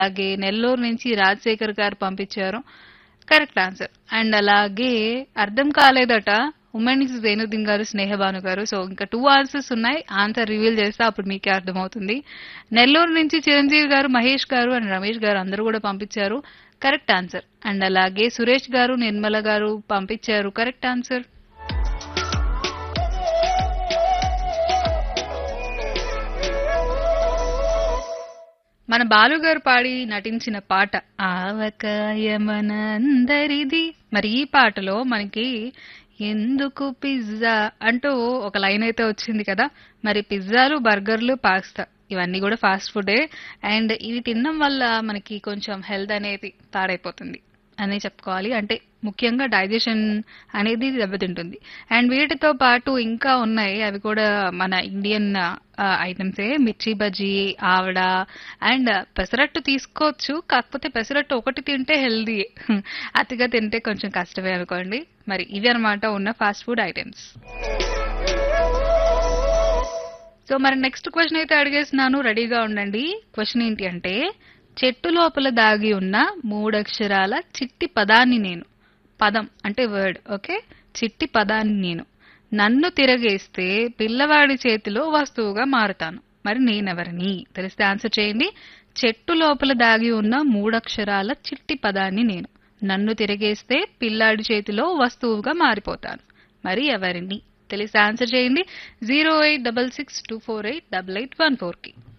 అలాగే నెల్లూరు నుంచి రాజశేఖర్ గారు పంపించారు కరెక్ట్ ఆన్సర్ అండ్ అలాగే అర్థం కాలేదట ఉమెన్స్ జైనుద్దీన్ గారు స్నేహబాను గారు సో ఇంకా టూ ఆన్సర్స్ ఉన్నాయి ఆన్సర్ రివీల్ చేస్తే అప్పుడు మీకే అర్థమవుతుంది నెల్లూరు నుంచి చిరంజీవి గారు మహేష్ గారు అండ్ రమేష్ గారు అందరూ కూడా పంపించారు కరెక్ట్ ఆన్సర్ అండ్ అలాగే సురేష్ గారు నిర్మల గారు పంపించారు కరెక్ట్ ఆన్సర్ మన బాలు గారు పాడి నటించిన పాట ఆవకాయమనందరిది మరి ఈ పాటలో మనకి ఎందుకు పిజ్జా అంటూ ఒక లైన్ అయితే వచ్చింది కదా మరి పిజ్జాలు బర్గర్లు పాస్తా ఇవన్నీ కూడా ఫాస్ట్ ఫుడే అండ్ ఇవి తినడం వల్ల మనకి కొంచెం హెల్త్ అనేది పాడైపోతుంది అని చెప్పుకోవాలి అంటే ముఖ్యంగా డైజెషన్ అనేది దెబ్బతింటుంది అండ్ వీటితో పాటు ఇంకా ఉన్నాయి అవి కూడా మన ఇండియన్ ఐటమ్సే మిర్చి బజ్జీ ఆవడ అండ్ పెసరట్టు తీసుకోవచ్చు కాకపోతే పెసరట్టు ఒకటి తింటే హెల్దీ అతిగా తింటే కొంచెం కష్టమే అనుకోండి మరి ఇవి అనమాట ఉన్న ఫాస్ట్ ఫుడ్ ఐటమ్స్ సో మరి నెక్స్ట్ క్వశ్చన్ అయితే అడిగేస్తున్నాను రెడీగా ఉండండి క్వశ్చన్ ఏంటి అంటే చెట్టు లోపల దాగి ఉన్న మూడక్షరాల చిట్టి పదాన్ని నేను పదం అంటే వర్డ్ ఓకే చిట్టి పదాన్ని నేను నన్ను తిరగేస్తే పిల్లవాడి చేతిలో వస్తువుగా మారుతాను మరి నేనెవరిని తెలిస్తే ఆన్సర్ చేయండి చెట్టు లోపల దాగి ఉన్న మూడక్షరాల చిట్టి పదాన్ని నేను నన్ను తిరగేస్తే పిల్లాడి చేతిలో వస్తువుగా మారిపోతాను మరి ఎవరిని తెలిస్తే ఆన్సర్ చేయండి zero eight double six two four eight double eight one ఫోర్కి